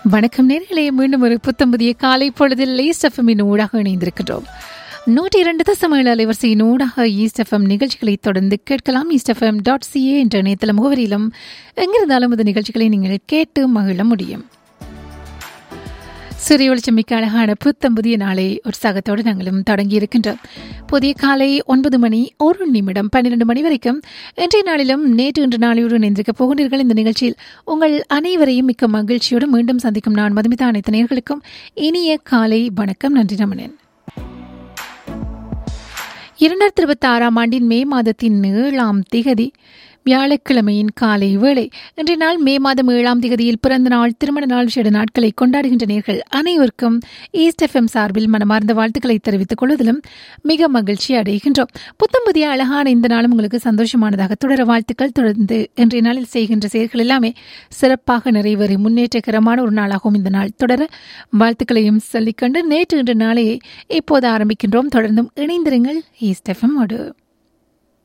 வணக்கம் நேர்களே மீண்டும் ஒரு புத்தம் புதிய காலை பொழுதில் ஈஸ்ட் எஃப்எம்மின் ஊடாக இணைந்திருக்கின்றோம் நூற்றி இரண்டு தசமேழு அலைவரிசையின் ஊடாக ஈஸ்ட் எஃப்எம் நிகழ்ச்சிகளை தொடர்ந்து கேட்கலாம் ஈஸ்ட் எஃப்எம் டாட் சிஏ என்ற இணையதள முகவரியிலும் எங்கிருந்தாலும் இந்த நிகழ்ச்சிகளை நீங்கள் கேட்டு மகிழ முடியும் சூரிய வெளிச்சம் மிக்க அழகான புத்தம் புதிய நாளை உற்சாகத்தோடு நாங்களும் தொடங்கி இருக்கின்றோம் புதிய காலை ஒன்பது மணி ஒரு நிமிடம் பன்னிரண்டு மணி வரைக்கும் இன்றைய நாளிலும் நேற்று இன்று நாளையோடு இணைந்திருக்க போகின்றீர்கள் இந்த நிகழ்ச்சியில் உங்கள் அனைவரையும் மிக்க மகிழ்ச்சியோடு மீண்டும் சந்திக்கும் நான் மதுமிதா அனைத்து நேர்களுக்கும் இனிய காலை வணக்கம் நன்றி ரமணன் இரண்டாயிரத்தி இருபத்தி ஆறாம் ஆண்டின் மே மாதத்தின் ஏழாம் திகதி வியாழக்கிழமையின் காலை வேளை இன்றைய நாள் மே மாதம் ஏழாம் திகதியில் பிறந்த நாள் திருமண நாள் விசேட நாட்களை கொண்டாடுகின்ற நேர்கள் அனைவருக்கும் ஈஸ்ட் எஃப்எம் சார்பில் மனமார்ந்த வாழ்த்துக்களை தெரிவித்துக் கொள்வதிலும் மிக மகிழ்ச்சி அடைகின்றோம் புத்தம் புதிய அழகான இந்த நாளும் உங்களுக்கு சந்தோஷமானதாக தொடர வாழ்த்துக்கள் தொடர்ந்து இன்றைய நாளில் செய்கின்ற செயல்கள் எல்லாமே சிறப்பாக நிறைவேறி முன்னேற்றகரமான ஒரு நாளாகவும் இந்த நாள் தொடர வாழ்த்துக்களையும் சொல்லிக்கொண்டு நேற்று இன்று நாளையே இப்போது ஆரம்பிக்கின்றோம் தொடர்ந்தும் இணைந்திருங்கள் ஈஸ்ட் எஃப்எம் ஓடு